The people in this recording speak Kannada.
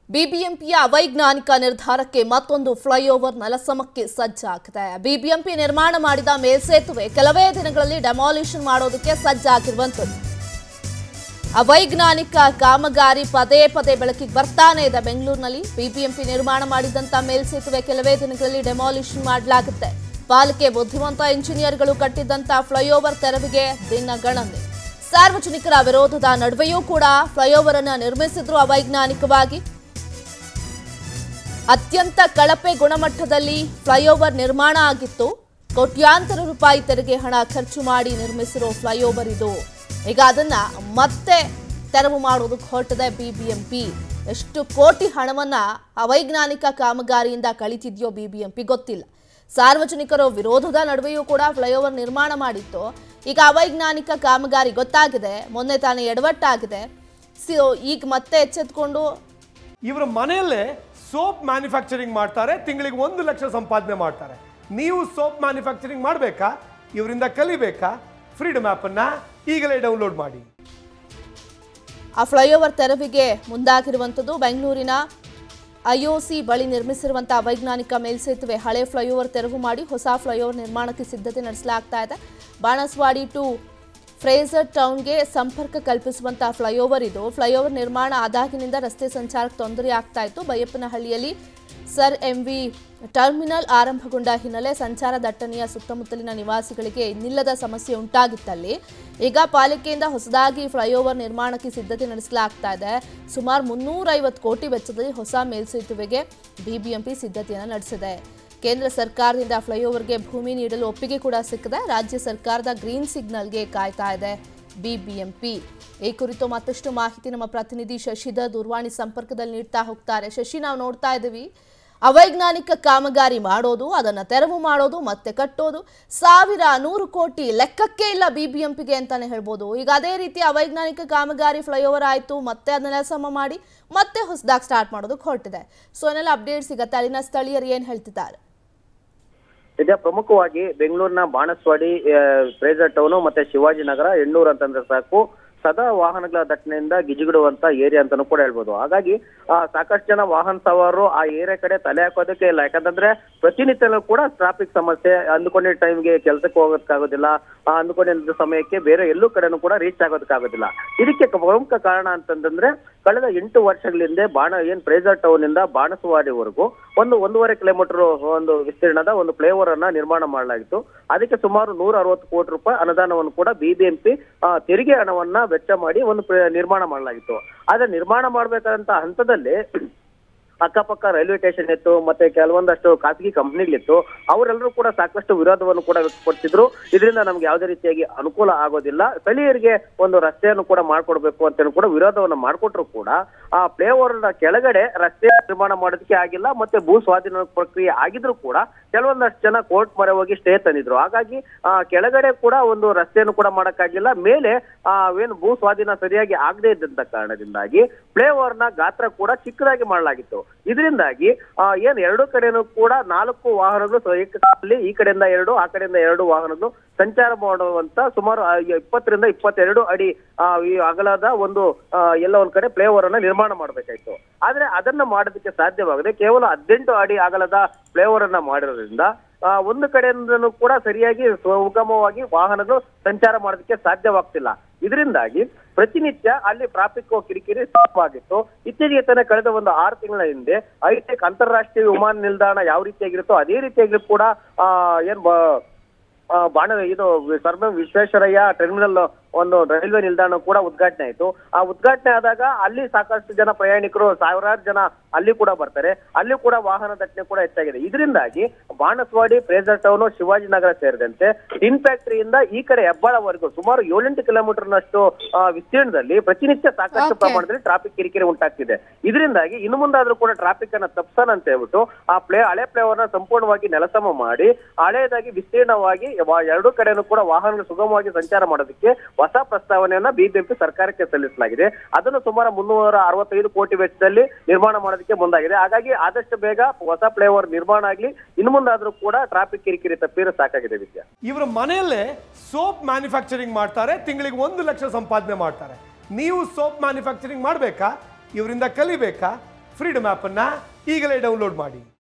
ಬಿಬಿಎಂಪಿಯ ಅವೈಜ್ಞಾನಿಕ ನಿರ್ಧಾರಕ್ಕೆ ಮತ್ತೊಂದು ಫ್ಲೈಓವರ್ ನೆಲಸಮಕ್ಕೆ ಸಜ್ಜಾಗಿದೆ ಬಿಬಿಎಂಪಿ ನಿರ್ಮಾಣ ಮಾಡಿದ ಮೇಲ್ಸೇತುವೆ ಕೆಲವೇ ದಿನಗಳಲ್ಲಿ ಡೆಮಾಲಿಷನ್ ಮಾಡೋದಕ್ಕೆ ಸಜ್ಜಾಗಿರುವಂಥದ್ದು ಅವೈಜ್ಞಾನಿಕ ಕಾಮಗಾರಿ ಪದೇ ಪದೇ ಬೆಳಕಿಗೆ ಬರ್ತಾನೆ ಇದೆ ಬೆಂಗಳೂರಿನಲ್ಲಿ ಬಿಬಿಎಂಪಿ ನಿರ್ಮಾಣ ಮಾಡಿದಂತ ಮೇಲ್ಸೇತುವೆ ಕೆಲವೇ ದಿನಗಳಲ್ಲಿ ಡೆಮಾಲಿಷನ್ ಮಾಡಲಾಗುತ್ತೆ ಪಾಲಿಕೆ ಬುದ್ಧಿವಂತ ಇಂಜಿನಿಯರ್ಗಳು ಕಟ್ಟಿದ್ದಂತ ಫ್ಲೈಓವರ್ ತೆರವಿಗೆ ದಿನಗಣನೆ ಸಾರ್ವಜನಿಕರ ವಿರೋಧದ ನಡುವೆಯೂ ಕೂಡ ಫ್ಲೈಓವರ್ ಅನ್ನ ನಿರ್ಮಿಸಿದ್ರು ಅವೈಜ್ಞಾನಿಕವಾಗಿ ಅತ್ಯಂತ ಕಳಪೆ ಗುಣಮಟ್ಟದಲ್ಲಿ ಫ್ಲೈಓವರ್ ನಿರ್ಮಾಣ ಆಗಿತ್ತು ಕೋಟ್ಯಾಂತರ ರೂಪಾಯಿ ತೆರಿಗೆ ಹಣ ಖರ್ಚು ಮಾಡಿ ನಿರ್ಮಿಸಿರೋ ಫ್ಲೈಓವರ್ ಇದು ಈಗ ಅದನ್ನ ಮತ್ತೆ ತೆರವು ಮಾಡೋದಕ್ಕೆ ಹೊರಟಿದೆ ಬಿಬಿಎಂಪಿ ಎಷ್ಟು ಕೋಟಿ ಹಣವನ್ನ ಅವೈಜ್ಞಾನಿಕ ಕಾಮಗಾರಿಯಿಂದ ಕಳಿತಿದ್ಯೋ ಬಿಬಿಎಂಪಿ ಗೊತ್ತಿಲ್ಲ ಸಾರ್ವಜನಿಕರ ವಿರೋಧದ ನಡುವೆಯೂ ಕೂಡ ಫ್ಲೈಓವರ್ ನಿರ್ಮಾಣ ಮಾಡಿತ್ತು ಈಗ ಅವೈಜ್ಞಾನಿಕ ಕಾಮಗಾರಿ ಗೊತ್ತಾಗಿದೆ ಮೊನ್ನೆ ತಾನೇ ಎಡವಟ್ಟಾಗಿದೆ ಸೊ ಈಗ ಮತ್ತೆ ಎಚ್ಚೆತ್ಕೊಂಡು ಇವರ ಮನೆಯಲ್ಲೇ ಸೋಪ್ ಮ್ಯಾನುಫ್ಯಾಕ್ಚರಿಂಗ್ ಮಾಡ್ತಾರೆ ತಿಂಗಳಿಗೆ ಒಂದು ಲಕ್ಷ ಸಂಪಾದನೆ ಮಾಡ್ತಾರೆ ನೀವು ಸೋಪ್ ಮ್ಯಾನುಫ್ಯಾಕ್ಚರಿಂಗ್ ಮಾಡಬೇಕಾ ಇವರಿಂದ ಕಲಿಬೇಕಾ ಫ್ರೀಡಮ್ ಆ್ಯಪನ್ನು ಈಗಲೇ ಡೌನ್ಲೋಡ್ ಮಾಡಿ ಆ ಫ್ಲೈಓವರ್ ತೆರವಿಗೆ ಮುಂದಾಗಿರುವಂಥದ್ದು ಬೆಂಗಳೂರಿನ ಐಒಸಿ ಬಳಿ ನಿರ್ಮಿಸಿರುವಂತಹ ಅವೈಜ್ಞಾನಿಕ ಮೇಲ್ಸೇತುವೆ ಹಳೆ ಫ್ಲೈಓವರ್ ತೆರವು ಮಾಡಿ ಹೊಸ ಫ್ಲೈಓವರ್ ನಿರ್ಮಾಣಕ್ಕೆ ಸಿದ್ಧತೆ ನಡೆಸಲಾಗ್ತಾ ಇದೆ ಬಾಣಸ್ವಾಡಿ ಟು ಫ್ರೇಜರ್ ಟೌನ್ಗೆ ಸಂಪರ್ಕ ಕಲ್ಪಿಸುವಂತಹ ಫ್ಲೈಓವರ್ ಇದು ಫ್ಲೈಓವರ್ ನಿರ್ಮಾಣ ಆದಾಗಿನಿಂದ ರಸ್ತೆ ಸಂಚಾರಕ್ಕೆ ತೊಂದರೆ ಆಗ್ತಾ ಇತ್ತು ಬೈಯಪ್ಪನಹಳ್ಳಿಯಲ್ಲಿ ಸರ್ ಎಂವಿ ಟರ್ಮಿನಲ್ ಆರಂಭಗೊಂಡ ಹಿನ್ನೆಲೆ ಸಂಚಾರ ದಟ್ಟಣೆಯ ಸುತ್ತಮುತ್ತಲಿನ ನಿವಾಸಿಗಳಿಗೆ ಇನ್ನಿಲ್ಲದ ಸಮಸ್ಯೆ ಉಂಟಾಗಿತ್ತಲ್ಲಿ ಈಗ ಪಾಲಿಕೆಯಿಂದ ಹೊಸದಾಗಿ ಫ್ಲೈಓವರ್ ನಿರ್ಮಾಣಕ್ಕೆ ಸಿದ್ಧತೆ ನಡೆಸಲಾಗ್ತಾ ಇದೆ ಸುಮಾರು ಮುನ್ನೂರೈವತ್ತು ಕೋಟಿ ವೆಚ್ಚದಲ್ಲಿ ಹೊಸ ಮೇಲ್ಸೇತುವೆಗೆ ಬಿಬಿಎಂಪಿ ಸಿದ್ಧತೆಯನ್ನು ನಡೆಸಿದೆ ಕೇಂದ್ರ ಸರ್ಕಾರದಿಂದ ಫ್ಲೈಓವರ್ಗೆ ಭೂಮಿ ನೀಡಲು ಒಪ್ಪಿಗೆ ಕೂಡ ಸಿಕ್ಕಿದೆ ರಾಜ್ಯ ಸರ್ಕಾರದ ಗ್ರೀನ್ ಸಿಗ್ನಲ್ಗೆ ಕಾಯ್ತಾ ಇದೆ ಬಿಬಿಎಂಪಿ ಈ ಕುರಿತು ಮತ್ತಷ್ಟು ಮಾಹಿತಿ ನಮ್ಮ ಪ್ರತಿನಿಧಿ ಶಶಿಧರ್ ದೂರವಾಣಿ ಸಂಪರ್ಕದಲ್ಲಿ ನೀಡ್ತಾ ಹೋಗ್ತಾರೆ ಶಶಿ ನಾವು ನೋಡ್ತಾ ಇದ್ದೀವಿ ಅವೈಜ್ಞಾನಿಕ ಕಾಮಗಾರಿ ಮಾಡೋದು ಅದನ್ನು ತೆರವು ಮಾಡೋದು ಮತ್ತೆ ಕಟ್ಟೋದು ಸಾವಿರ ನೂರು ಕೋಟಿ ಲೆಕ್ಕಕ್ಕೆ ಇಲ್ಲ ಬಿಬಿಎಂಪಿಗೆ ಅಂತಾನೆ ಹೇಳ್ಬೋದು ಈಗ ಅದೇ ರೀತಿ ಅವೈಜ್ಞಾನಿಕ ಕಾಮಗಾರಿ ಫ್ಲೈಓವರ್ ಆಯಿತು ಮತ್ತೆ ಅದನ್ನೆಲ್ಲ ಸಮ ಮಾಡಿ ಮತ್ತೆ ಹೊಸದಾಗಿ ಸ್ಟಾರ್ಟ್ ಮಾಡೋದಕ್ಕೆ ಹೊರಟಿದೆ ಸೊ ಏನೆಲ್ಲ ಅಪ್ಡೇಟ್ ಸಿಗತ್ತೆ ಅಲ್ಲಿನ ಸ್ಥಳೀಯರು ಏನು ಹೇಳ್ತಿದ್ದಾರೆ ನಿಜ ಪ್ರಮುಖವಾಗಿ ಬೆಂಗಳೂರಿನ ಬಾಣಸ್ವಾಡಿ ಫ್ರೇಜರ್ ಟೌನು ಮತ್ತೆ ಶಿವಾಜಿನಗರ ಎಣ್ಣೂರು ಅಂತಂದ್ರೆ ಸಾಕು ಸದಾ ವಾಹನಗಳ ದಟ್ಟಣೆಯಿಂದ ಗಿಜಿಗಿಡುವಂತ ಏರಿಯಾ ಅಂತಾನು ಕೂಡ ಹೇಳ್ಬೋದು ಹಾಗಾಗಿ ಆ, ಸಾಕಷ್ಟು ಜನ ವಾಹನ ಸವಾರರು ಆ ಏರಿಯಾ ಕಡೆ ತಲೆ ಹಾಕೋದಕ್ಕೆ ಇಲ್ಲ ಯಾಕಂತಂದ್ರೆ ಪ್ರತಿನಿತ್ಯನೂ ಕೂಡ ಟ್ರಾಫಿಕ್ ಸಮಸ್ಯೆ ಅಂದ್ಕೊಂಡಿದ್ದ ಟೈಮ್ಗೆ ಕೆಲಸಕ್ಕೆ ಹೋಗೋದಕ್ಕಾಗೋದಿಲ್ಲ ಆ, ಅಂದ್ಕೊಂಡಿದ್ದ ಸಮಯಕ್ಕೆ ಬೇರೆ ಎಲ್ಲೂ ಕಡೆನೂ ಕೂಡ ರೀಚ್ ಆಗೋದಕ್ಕಾಗೋದಿಲ್ಲ ಇದಕ್ಕೆ ಪ್ರಮುಖ ಕಾರಣ ಅಂತಂದ್ರೆ ಕಳೆದ ಎಂಟು ವರ್ಷಗಳ ಹಿಂದೆ ಬಾಣ ಏನ್ ಫ್ರೇಜರ್ ಟೌನ್ ಇಂದ ಬಾಣಸವಾಡಿವರೆಗೂ ಒಂದು ಒಂದೂವರೆ ಕಿಲೋಮೀಟರ್ ಒಂದು ವಿಸ್ತೀರ್ಣದ ಒಂದು ಫ್ಲೈಓವರ್ ಅನ್ನ ನಿರ್ಮಾಣ ಮಾಡಲಾಗಿತ್ತು ಅದಕ್ಕೆ ಸುಮಾರು ನೂರ ಅರವತ್ತು ಕೋಟಿ ರೂಪಾಯಿ ಅನುದಾನವನ್ನು ಕೂಡ ಬಿಬಿಎಂಪಿ ತೆರಿಗೆ ಹಣವನ್ನ ವೆಚ್ಚ ಮಾಡಿ ಒಂದು ಪ್ರ- ನಿರ್ಮಾಣ ಮಾಡಲಾಗಿತ್ತು ಆದ್ರೆ ನಿರ್ಮಾಣ ಮಾಡ್ಬೇಕಾದಂತ ಹಂತದಲ್ಲಿ ಅಕ್ಕಪಕ್ಕ ರೈಲ್ವೆ ಸ್ಟೇಷನ್ ಇತ್ತು ಮತ್ತೆ ಕೆಲವೊಂದಷ್ಟು ಖಾಸಗಿ ಕಂಪ್ನಿಗಳಿತ್ತು ಅವರೆಲ್ಲರೂ ಕೂಡ ಸಾಕಷ್ಟು ವಿರೋಧವನ್ನು ಕೂಡ ವ್ಯಕ್ತಪಡಿಸಿದ್ರು ಇದರಿಂದ ನಮ್ಗೆ ಯಾವುದೇ ರೀತಿಯಾಗಿ ಅನುಕೂಲ ಆಗೋದಿಲ್ಲ ಸ್ಥಳೀಯರಿಗೆ ಒಂದು ರಸ್ತೆಯನ್ನು ಕೂಡ ಮಾಡ್ಕೊಡ್ಬೇಕು ಅಂತ ಕೂಡ ವಿರೋಧವನ್ನು ಮಾಡ್ಕೊಟ್ರು ಕೂಡ ಆ ಫ್ಲೈಓವರ್ ಕೆಳಗಡೆ ರಸ್ತೆ ನಿರ್ಮಾಣ ಮಾಡೋದಕ್ಕೆ ಆಗಿಲ್ಲ ಮತ್ತೆ ಭೂ ಸ್ವಾಧೀನ ಪ್ರಕ್ರಿಯೆ ಆಗಿದ್ರು ಕೂಡ ಕೆಲವೊಂದಷ್ಟು ಜನ ಕೋರ್ಟ್ ಮೊರೆ ಹೋಗಿ ಸ್ಟೇ ತಂದಿದ್ರು ಹಾಗಾಗಿ ಆ ಕೆಳಗಡೆ ಕೂಡ ಒಂದು ರಸ್ತೆಯನ್ನು ಕೂಡ ಮಾಡಕ್ಕಾಗಿಲ್ಲ ಮೇಲೆ ಆ ಏನು ಭೂ ಸ್ವಾಧೀನ ಸರಿಯಾಗಿ ಆಗದೇ ಇದ್ದಂತ ಕಾರಣದಿಂದಾಗಿ ಫ್ಲೈಓವರ್ ನ ಗಾತ್ರ ಕೂಡ ಚಿಕ್ಕದಾಗಿ ಮಾಡಲಾಗಿತ್ತು ಇದರಿಂದಾಗಿ ಆ ಏನ್ ಎರಡು ಕಡೆನೂ ಕೂಡ ನಾಲ್ಕು ವಾಹನಗಳು ಸ- ಏಕಕಾಲದಲ್ಲಿ ಈ ಕಡೆಯಿಂದ ಎರಡು ಆ ಕಡೆಯಿಂದ ಎರಡು ವಾಹನಗಳು ಸಂಚಾರ ಮಾಡುವಂತ ಸುಮಾರು ಆ, ಇಪ್ಪತ್ತರಿಂದ ಇಪ್ಪತ್ತೆರಡು ಅಡಿ ಆ, ಈ ಅಗಲದ ಒಂದು ಆ, ಎಲ್ಲ ಒಂದ್ ಕಡೆ ಫ್ಲೈಓವರ್ ಅನ್ನ ನಿರ್ಮಾಣ ಮಾಡಬೇಕಾಯ್ತು ಆದ್ರೆ ಅದನ್ನ ಮಾಡೋದಕ್ಕೆ ಸಾಧ್ಯವಾಗದೆ ಕೇವಲ ಹದಿನೆಂಟು ಅಡಿ ಅಗಲದ ಫ್ಲೈಓವರ್ ಅನ್ನ ಮಾಡಿರೋದ್ರಿಂದ ಆ, ಒಂದು ಕಡೆಯಿಂದನೂ ಕೂಡ ಸರಿಯಾಗಿ ಸುಗಮವಾಗಿ ವಾಹನಗಳು ಸಂಚಾರ ಮಾಡೋದಕ್ಕೆ ಸಾಧ್ಯವಾಗ್ತಿಲ್ಲ ಇದರಿಂದಾಗಿ ಪ್ರತಿನಿತ್ಯ ಅಲ್ಲಿ ಟ್ರಾಫಿಕ್ ಕಿರಿಕಿರಿ ಆಗಿತ್ತು ಇತ್ತೀಚೆಗೆ ತಾನೇ ಕಳೆದ ಒಂದು ಆರು ತಿಂಗಳ ಹಿಂದೆ ಹೈಟೆಕ್ ಅಂತಾರಾಷ್ಟ್ರೀಯ ವಿಮಾನ ನಿಲ್ದಾಣ ಯಾವ ರೀತಿಯಾಗಿರುತ್ತೋ ಅದೇ ರೀತಿಯಾಗಿ ಕೂಡ ಆ ಏನ್ ಬ- ಆ, ಬಾಣ ಇದು ಸರ್ವ ವಿಶ್ವೇಶ್ವರಯ್ಯ ಟರ್ಮಿನಲ್ ಒಂದು ರೈಲ್ವೆ ನಿಲ್ದಾಣ ಕೂಡ ಉದ್ಘಾಟನೆ ಆಯಿತು ಆ ಉದ್ಘಾಟನೆ ಆದಾಗ ಅಲ್ಲಿ ಸಾಕಷ್ಟು ಜನ ಪ್ರಯಾಣಿಕರು ಸಾವಿರಾರು ಜನ ಅಲ್ಲಿ ಕೂಡ ಬರ್ತಾರೆ ಅಲ್ಲಿ ಕೂಡ ವಾಹನ ದಟ್ಟಣೆ ಕೂಡ ಹೆಚ್ಚಾಗಿದೆ ಇದರಿಂದಾಗಿ ಬಾಣಸ್ವಾಡಿ ಫ್ರೇಜರ್ ಟೌನ್ ಶಿವಾಜಿನಗರ ಸೇರಿದಂತೆ ಟಿನ್ ಫ್ಯಾಕ್ಟರಿಯಿಂದ ಈ ಕಡೆ ಹೆಬ್ಬಾಳವರೆಗೂ ಸುಮಾರು ಏಳೆಂಟು ಕಿಲೋಮೀಟರ್ನಷ್ಟು ಆ, ವಿಸ್ತೀರ್ಣದಲ್ಲಿ ಪ್ರತಿನಿತ್ಯ ಸಾಕಷ್ಟು Okay. ಪ್ರಮಾಣದಲ್ಲಿ ಟ್ರಾಫಿಕ್ ಕಿರಿಕಿರಿ ಉಂಟಾಗ್ತಿದೆ ಇದರಿಂದಾಗಿ ಇನ್ನು ಮುಂದಾದ್ರೂ ಕೂಡ ಟ್ರಾಫಿಕ್ ಅನ್ನ ತಪ್ಸೋಣ ಅಂತ ಹೇಳ್ಬಿಟ್ಟು ಆ ಪ್ಲೇ ಹಳೆ ಫ್ಲೈಓವರ್ ನ ಸಂಪೂರ್ಣವಾಗಿ ನೆಲಸಮ ಮಾಡಿ ಹಳೆಯದಾಗಿ ವಿಸ್ತೀರ್ಣವಾಗಿ ವ- ಎರಡೂ ಕಡೆನೂ ಕೂಡ ವಾಹನಗಳು ಸುಗಮವಾಗಿ ಸಂಚಾರ ಮಾಡೋದಕ್ಕೆ ಹೊಸ ಪ್ರಸ್ತಾವನೆಯನ್ನ ಬಿಬಿಎಂಪಿ ಸರ್ಕಾರಕ್ಕೆ ಸಲ್ಲಿಸಲಾಗಿದೆ ಅದನ್ನು ಸುಮಾರು ಮುನ್ನೂರ ಅರವತ್ತೈದು ಕೋಟಿ ವೆಚ್ಚದಲ್ಲಿ ನಿರ್ಮಾಣ ಮಾಡೋದಕ್ಕೆ ಮುಂದಾಗಿದೆ ಹಾಗಾಗಿ ಆದಷ್ಟು ಬೇಗ ಹೊಸ ಫ್ಲೈಓವರ್ ನಿರ್ಮಾಣ ಆಗ್ಲಿ ಇನ್ನು ಮುಂದಾದ್ರೂ ಕೂಡ ಟ್ರಾಫಿಕ್ ಕಿರಿಕಿರಿ ತಪ್ಪಿರೋ ಸಾಕಾಗಿದೆ ವಿದ್ಯಾ ಇವರ ಮನೆಯಲ್ಲೇ ಸೋಪ್ ಮ್ಯಾನುಫ್ಯಾಕ್ಚರಿಂಗ್ ಮಾಡ್ತಾರೆ ತಿಂಗಳಿಗೆ ಒಂದು ಲಕ್ಷ ಸಂಪಾದನೆ ಮಾಡ್ತಾರೆ ನೀವು ಸೋಪ್ ಮ್ಯಾನುಫ್ಯಾಕ್ಚರಿಂಗ್ ಮಾಡಬೇಕಾ ಇವರಿಂದ ಕಲಿಬೇಕಾ ಫ್ರೀಡಮ್ ಆ್ಯಪನ್ನು ಈಗಲೇ ಡೌನ್ಲೋಡ್ ಮಾಡಿ